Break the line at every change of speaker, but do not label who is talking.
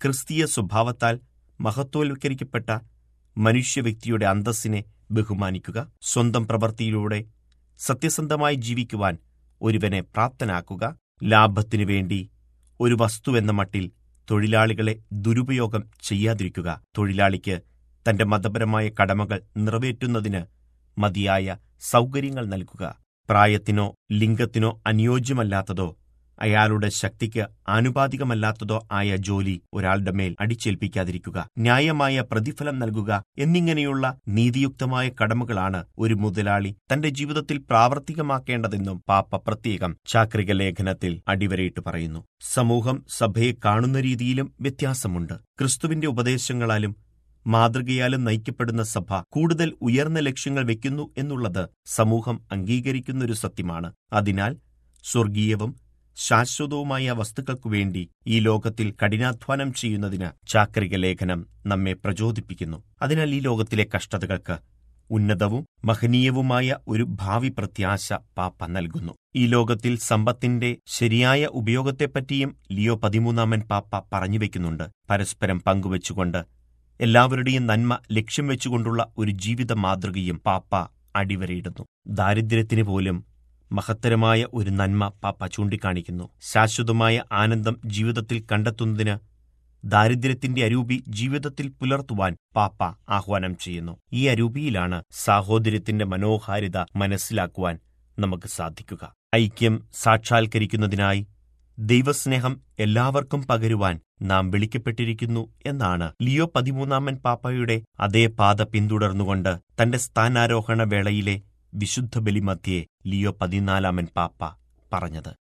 ക്രിസ്തീയ സ്വഭാവത്താൽ മഹത്വവൽക്കരിക്കപ്പെട്ട മനുഷ്യവ്യക്തിയുടെ അന്തസ്സിനെ ബഹുമാനിക്കുക സ്വന്തം പ്രവൃത്തിയിലൂടെ സത്യസന്ധമായി ജീവിക്കുവാൻ ഒരുവനെ പ്രാപ്തനാക്കുക ലാഭത്തിനു വേണ്ടി ഒരു വസ്തുവെന്ന മട്ടിൽ തൊഴിലാളികളെ ദുരുപയോഗം ചെയ്യാതിരിക്കുക തൊഴിലാളിക്ക് തന്റെ മതപരമായ കടമകൾ നിറവേറ്റുന്നതിന് മതിയായ സൗകര്യങ്ങൾ നൽകുക പ്രായത്തിനോ ലിംഗത്തിനോ അനുയോജ്യമല്ലാത്തതോ അയാളുടെ ശക്തിക്ക് ആനുപാതികമല്ലാത്തതോ ആയ ജോലി ഒരാളുടെ മേൽ അടിച്ചേൽപ്പിക്കാതിരിക്കുക ന്യായമായ പ്രതിഫലം നൽകുക എന്നിങ്ങനെയുള്ള നീതിയുക്തമായ കടമകളാണ് ഒരു മുതലാളി തന്റെ ജീവിതത്തിൽ പ്രാവർത്തികമാക്കേണ്ടതെന്നും പാപ്പ പ്രത്യേകം ചാക്രിക ലേഖനത്തിൽ അടിവരയിട്ട് പറയുന്നു സമൂഹം സഭയെ കാണുന്ന രീതിയിലും വ്യത്യാസമുണ്ട് ക്രിസ്തുവിന്റെ ഉപദേശങ്ങളാലും മാതൃകയാലും നയിക്കപ്പെടുന്ന സഭ കൂടുതൽ ഉയർന്ന ലക്ഷ്യങ്ങൾ വെക്കുന്നു എന്നുള്ളത് സമൂഹം അംഗീകരിക്കുന്നൊരു സത്യമാണ് അതിനാൽ സ്വർഗീയവും ശാശ്വതവുമായ വസ്തുക്കൾക്കു വേണ്ടി ഈ ലോകത്തിൽ കഠിനാധ്വാനം ചെയ്യുന്നതിന് ചാക്രിക ലേഖനം നമ്മെ പ്രചോദിപ്പിക്കുന്നു അതിനാൽ ഈ ലോകത്തിലെ കഷ്ടതകൾക്ക് ഉന്നതവും മഹനീയവുമായ ഒരു ഭാവി പ്രത്യാശ പാപ്പ നൽകുന്നു ഈ ലോകത്തിൽ സമ്പത്തിന്റെ ശരിയായ ഉപയോഗത്തെപ്പറ്റിയും ലിയോ പതിമൂന്നാമൻ പാപ്പ പറഞ്ഞുവെക്കുന്നുണ്ട് പരസ്പരം പങ്കുവച്ചുകൊണ്ട് എല്ലാവരുടെയും നന്മ ലക്ഷ്യം വെച്ചുകൊണ്ടുള്ള ഒരു ജീവിത മാതൃകയും പാപ്പ അടിവരയിടുന്നു ദാരിദ്ര്യത്തിന് പോലും മഹത്തരമായ ഒരു നന്മ പാപ്പ ചൂണ്ടിക്കാണിക്കുന്നു ശാശ്വതമായ ആനന്ദം ജീവിതത്തിൽ കണ്ടെത്തുന്നതിന് ദാരിദ്ര്യത്തിന്റെ അരൂപി ജീവിതത്തിൽ പുലർത്തുവാൻ പാപ്പ ആഹ്വാനം ചെയ്യുന്നു ഈ അരൂപിയിലാണ് സാഹോദര്യത്തിന്റെ മനോഹാരിത മനസ്സിലാക്കുവാൻ നമുക്ക് സാധിക്കുക ഐക്യം സാക്ഷാത്കരിക്കുന്നതിനായി ദൈവസ്നേഹം എല്ലാവർക്കും പകരുവാൻ നാം വിളിക്കപ്പെട്ടിരിക്കുന്നു എന്നാണ് ലിയോ പതിമൂന്നാമൻ പാപ്പയുടെ അതേ പാത പിന്തുടർന്നുകൊണ്ട് തന്റെ സ്ഥാനാരോഹണ വേളയിലെ വിശുദ്ധ ബലിമധ്യേ ലിയോ പതിനാലാമൻ പാപ്പ പറഞ്ഞത്